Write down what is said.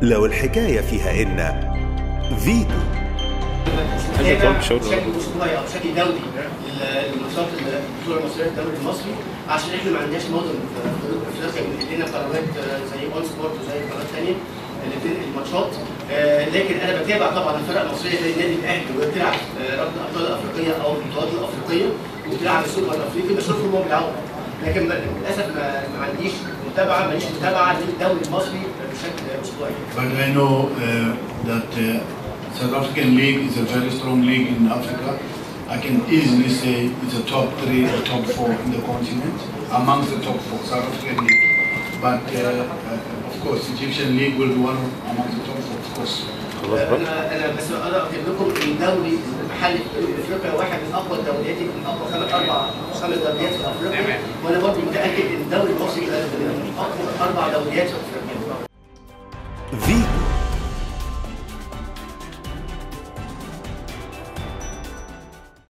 لو الحكاية فيها إن فيتو هتابع بشكل اسبوعي او بشكل دوري للماتشات البطوله المصريه الدوري المصري عشان احنا ما عندناش مدن في افريقيا بتدينا قنوات زي اون سبورت وزي قنوات ثانيه اللي بتنقل الماتشات آه، لكن انا بتابع طبعا الفرق المصريه زي النادي الاهلي وهي بتلعب آه، رابطه الابطال الافريقيه او البطولات الافريقيه وبتلعب السوبر الافريقي بشوفهم هم بيلعبوا لكن ما- للاسف ما ما عنديش متابعه ماليش متابعه للدوري المصري بشكل اسبوعي But I know uh, that uh, South African League is a very strong league in Africa. I can easily say it's a top three or top four in the continent, amongst the top four, South African League. But uh, uh, of course, Egyptian League will be one of amongst the top four, of course. انا انا بس اقدر اكتب لكم ان الدوري المحلي في افريقيا واحد من اقوى الدوريات من اقوى خمس اربع خمس دوريات في افريقيا وانا برضه متاكد ان الدوري المصري من اقوى اربع دوريات في افريقيا فيتو